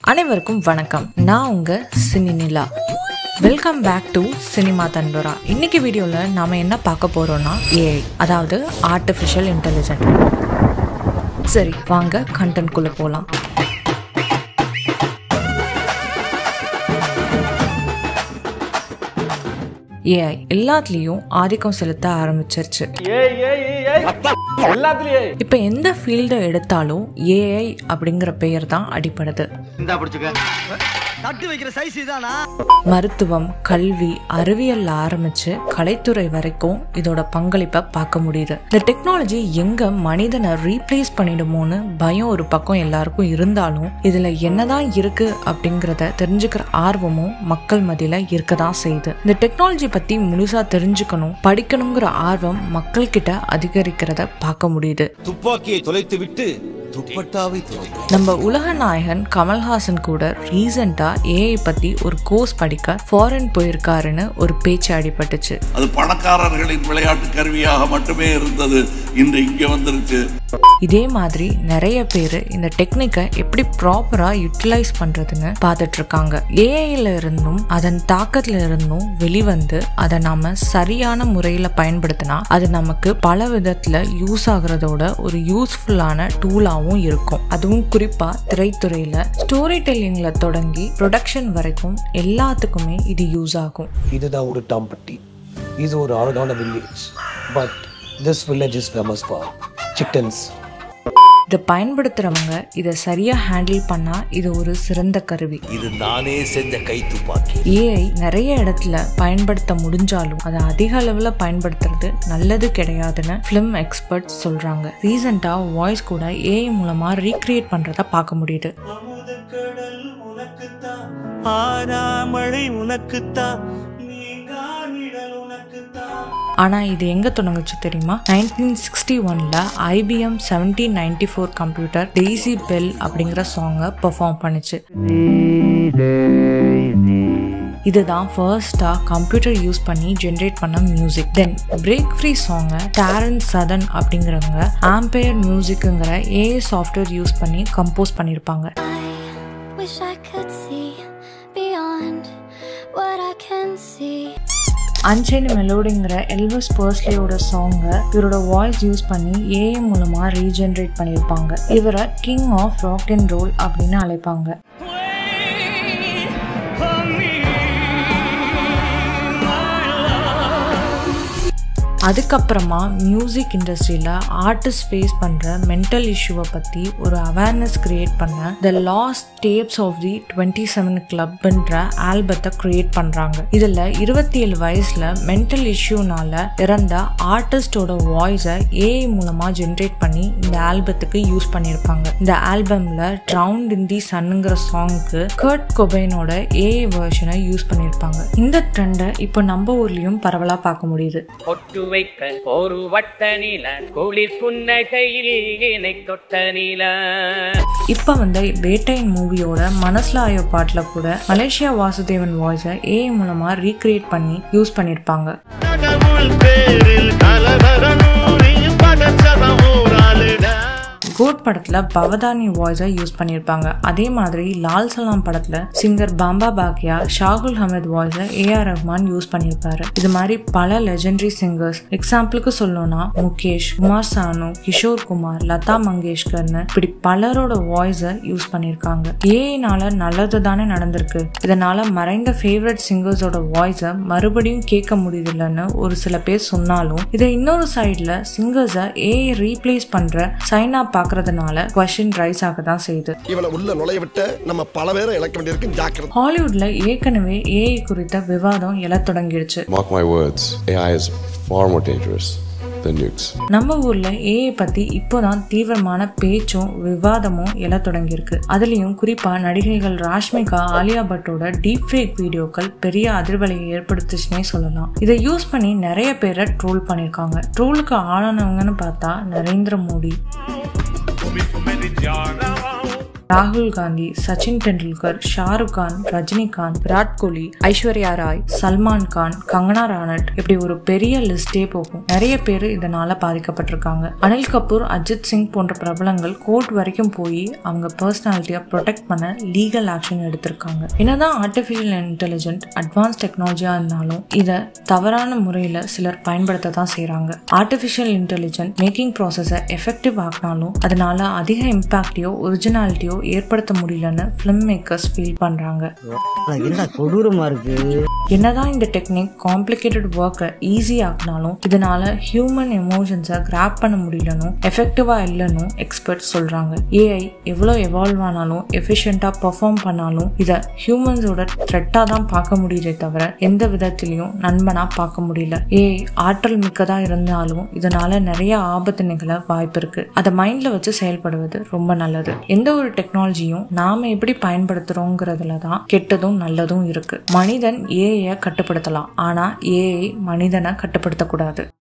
அனைவருக்கும் வணக்கம் நான் உங்க Cini Nila welcome back to cinema Thandora இன்னைக்கு வீடியோவில் நாம என்ன பார்க்க போறோம்னா ஏஐ அதாவது ஆர்டிஃபிஷியல் இன்டெலிஜென்ட் சரி வாங்க கண்டென்ட் குள்ள போகலாம் ஏஐ எல்லாத்துலேயும் ஆதிக்கம் செலுத்த ஆரம்பிச்சிருச்சு ஏய் ஏய் ஏய் ஏய் எல்லாத்துலயும் இப்போ எந்த ஃபீல்டை எடுத்தாலும் ஏஐ அப்படிங்கிற பெயர் தான் அடிப்படுது இந்தா பிடிச்சுக்க தட்டு வைக்கிற சைஸ் இதானா மருத்துவம் கல்வி அறிவியல்ல ஆரம்பிச்சு கலைத்துறை வரைக்கும் இதோட பங்களிப்பை பார்க்க முடியுது இந்த டெக்னாலஜி எங்க மனிதனை ரீப்ளேஸ் பண்ணிடுமோன்னு பயம் ஒரு பக்கம் எல்லாருக்கும் இருந்தாலும் இதுல என்னதான் இருக்கு அப்படிங்கறத தெரிஞ்சுக்கிற ஆர்வமும் மக்கள் மத்தியில இருக்கதான் செய்யுது இந்த டெக்னாலஜி பத்தி முழுசா தெரிஞ்சுக்கணும் படிக்கணுங்கிற ஆர்வம் மக்கள் கிட்ட அதிகரிக்கிறத பார்க்க முடியுது துப்பாக்கியை தொலைத்துவிட்டு துப்பட்டாவை துவை நம்ம உலக நாயகன் கமல்ஹாசன் கூட ரீசெண்டா ஏஐ பத்தி ஒரு கோர்ஸ் படிக்க ஃபாரின் போயிருக்காருன்னு ஒரு பேச்சு அடிபட்டுச்சு அது பணக்காரர்களின் விளையாட்டு கருவியாக மட்டுமே இருந்தது இன்று இங்கே வந்துருச்சு இதே மாதிரி நிறைய பேர் இந்த டெக்னிக்கை எப்படி ப்ராப்பரா யூட்டிலைஸ் பண்றதுன்னு பார்த்துட்டு இருக்காங்க ஏஐல இருந்தும் அதன் தாக்கத்துல இருந்தும் வெளிவந்து அதை நாம சரியான முறையில பயன்படுத்தினா அது நமக்கு பல விதத்துல யூஸ் ஆகுறதோட ஒரு யூஸ்ஃபுல்லான டூலாவும் இருக்கும் அதுவும் குறிப்பா திரைத்துறையில ஸ்டோரி டெல்லிங்ல தொடங்கி ப்ரொடக்ஷன் வரைக்கும் எல்லாத்துக்குமே இது யூஸ் ஆகும் இதுதான் ஒரு டாம்பட்டி இது ஒரு அழகான village but this village is famous for chickens இதை பயன்படுத்துறவங்க இதை சரியா ஹேண்டில் பண்ணா இது ஒரு சிறந்த கருவி இது நானே செஞ்ச கை துப்பாக்கி ஏஐ நிறைய இடத்துல பயன்படுத்த முடிஞ்சாலும் அதை அதிக அளவில் பயன்படுத்துறது நல்லது கிடையாதுன்னு ஃபிலிம் எக்ஸ்பர்ட்ஸ் சொல்றாங்க ரீசெண்டா வாய்ஸ் கூட ஏஐ மூலமா ரீக்ரியேட் பண்றத பார்க்க முடியுது கடல் உனக்குத்தான் ஆறாமழை உனக்குத்தான் நீங்கா நிழல் உனக்குத்தான் ஆனா இது எங்க தொடங்குச்சு தெரியுமா நைன்டீன் சிக்ஸ்டி ஒன்ல IBM seventeen ninety four computer Daisy Bell அப்படிங்கிற சாங்கை பெர்ஃபார்ம் பண்ணுச்சு இதுதான் ஃபர்ஸ்டா கம்ப்யூட்டர் யூஸ் பண்ணி ஜென்ரேட் பண்ண மியூசிக் தென் பிரேக் ஃப்ரீ சாங்கை டேரன் சதன் அப்படிங்கிறவங்க ஆம்பையர் மியூசிக்குங்கிற ஏஐ சாஃப்ட்வேர் யூஸ் பண்ணி கம்போஸ் பண்ணியிருப்பாங்க Wish I could see beyond what I can see. Unchained மெலோடிங்கிற எல்வஸ் பர்ஸ்லியோட சாங்கை இவரோட வாய்ஸ் யூஸ் பண்ணி ஏஐ மூலமா ரீஜென்ரேட் பண்ணியிருப்பாங்க இவரை king of rock and roll அப்படின்னு அழைப்பாங்க அதுக்கப்புறமா மியூசிக் இண்டஸ்ட்ரியில் ஆர்டிஸ்ட் ஃபேஸ் பண்ணுற மென்டல் இஷ்யூவை பற்றி ஒரு அவேர்னஸ் கிரியேட் பண்ண the lost tapes of the twenty seven கிளப்ன்ற ஆல்பத்தை கிரியேட் பண்ணுறாங்க இதில் இருபத்தி ஏழு வயசில் மென்டல் இஷ்யூனால இறந்த ஆர்டிஸ்டோட வாய்ஸை ஏஐ மூலமாக ஜென்ரேட் பண்ணி இந்த ஆல்பத்துக்கு யூஸ் பண்ணியிருப்பாங்க இந்த ஆல்பமில் ட்ரவுண்ட் இன் தி சன்னுங்கிற சாங்க்கு கர்ட் கொபைனோட ஏஐ வெர்ஷனை யூஸ் பண்ணியிருப்பாங்க இந்த ட்ரெண்டை இப்போ நம்ம ஊர்லேயும் பரவலாக பார்க்க முடியுது பொட்டு வைக்க ஒரு வட்ட நில குளிர் புன்னகையில் என்னை தொட்ட நில இப்போ வந்த வேட்டையின் மூவியோட மனசுல ஆயோ பாட்டில் கூட மலேசியா வாசுதேவன் வாய்ஸை ஏஐ மூலமா ரீக்ரியேட் பண்ணி யூஸ் பண்ணியிருப்பாங்க கடவுள் பேரில் கலவரணும் நீ படைச்சவன் ஊராளுடா கோட் படத்துல பவதானி வாய்ஸை யூஸ் பண்ணியிருப்பாங்க அதே மாதிரி லால் சலாம் படத்துல சிங்கர் பாம்பா பாக்கியா ஷாகுல் ஹமீத் வாய்ஸை ஏஆர் ரஹ்மான் யூஸ் பண்ணியிருப்பாரு இது மாதிரி பல லெஜெண்டரி சிங்கர்ஸ் எக்ஸாம்பிளுக்கு சொல்லணும்னா முகேஷ் குமார் சானு கிஷோர் குமார் லதா மங்கேஷ்கர்னு இப்படி பலரோட வாய்ஸை யூஸ் பண்ணியிருக்காங்க ஏஐனால நல்லது தானே நடந்திருக்கு இதனால மறைந்த ஃபேவரட் சிங்கர்ஸோட வாய்ஸை மறுபடியும் கேட்க முடியுதில்லன்னு ஒரு சில பேர் சொன்னாலும் இதை இன்னொரு சைடில் சிங்கர்ஸை ஏஐ ரீப்ளேஸ் பண்ற சைனா பார்க்கறதுனால கொஸ்டின் ரைஸ் ஆக தான் செய்யுது இவனை உள்ள நுழைய விட்ட நம்ம பல பேரை இழக்க வேண்டியிருக்கு ஜாக்கிரதை ஹாலிவுட்ல ஏற்கனவே ஏஐ குறித்த விவாதம் எழத் தொடங்கிடுச்சு Mark my words, AI is far more dangerous than nukes. நம்ம ஊர்ல ஏஐ பத்தி இப்போதான் தீவிரமான பேச்சும் விவாதமும் எழத் தொடங்கியிருக்கு அதுலயும் குறிப்பா நடிகைகள் ராஷ்மிகா ஆலியா பட்டோட டீப் ஃபேக் வீடியோக்கள் பெரிய அதிர்வலையை ஏற்படுத்துச்சுன்னே சொல்லலாம் இதை யூஸ் பண்ணி நிறைய பேரை ட்ரோல் பண்ணியிருக்காங்க ட்ரோலுக்கு ஆளானவங்கன்னு பார்த்தா நரேந்திர மோடி ராகுல் காந்தி சச்சின் டெண்டுல்கர் ஷாருக் கான் ரஜினிகாந்த் விராட் கோலி ஐஸ்வர்யா ராய் சல்மான் கான் கங்கனா ராணட் இப்படி ஒரு பெரிய லிஸ்டே போகும் நிறைய பேர் இதனால பாதிக்கப்பட்டிருக்காங்க அனில் கபூர் அஜித் சிங் போன்ற பிரபலங்கள் கோர்ட் வரைக்கும் போய் அவங்க பர்சனாலிட்டியை ப்ரொடெக்ட் பண்ண லீகல் ஆக்ஷன் எடுத்திருக்காங்க என்னதான் ஆர்டிஃபிஷியல் இன்டெலிஜென்ட் அட்வான்ஸ் டெக்னாலஜியா இருந்தாலும் இதை தவறான முறையில் சிலர் பயன்படுத்த தான் செய்கிறாங்க ஆர்டிஃபிஷியல் இன்டெலிஜென்ட் மேக்கிங் ப்ராசஸை எஃபெக்டிவ் ஆக்கினாலும் அதனால அதிக இம்பாக்டையோ ஒரிஜினாலிட்டியோ ஏற்படுத்த முடியலன்னு ஃபிலிம் மேக்கர்ஸ் ஃபீல் பண்ணுறாங்க என்னடா கொடூரமா இருக்கு என்னதான் இந்த டெக்னிக் காம்ப்ளிகேட்டட் ஒர்க்கை ஈஸி ஆக்கினாலும் இதனால ஹியூமன் எமோஷன்ஸை கிராப் பண்ண முடியலனும் எஃபெக்டிவா இல்லைன்னு எக்ஸ்பர்ட்ஸ் சொல்றாங்க ஏஐ எவ்வளோ எவால்வ் ஆனாலும் எஃபிஷியண்டா பெர்ஃபார்ம் பண்ணாலும் இதை ஹியூமன்ஸோட த்ரெட்டா தான் பார்க்க முடியுதே தவிர எந்த விதத்திலையும் நண்பனா பார்க்க முடியல ஏஐ ஆற்றல் மிக்கதா இருந்தாலும் இதனால நிறைய ஆபத்து நிகழ வாய்ப்பு இருக்கு அதை மைண்ட்ல வச்சு செயல்படுவது ரொம்ப நல்லது எந்த ஒரு டெக்னாலஜியும் நாம எப்படி பயன்படுத்துறோங்கிறதுல தான் கெட்டதும் நல்லதும் இருக்கு மனிதன் ஏஐ கட்டுப்படுத்தலாம் ஆனா ஏஐ மனிதனை கட்டுப்படுத்தக்கூடாது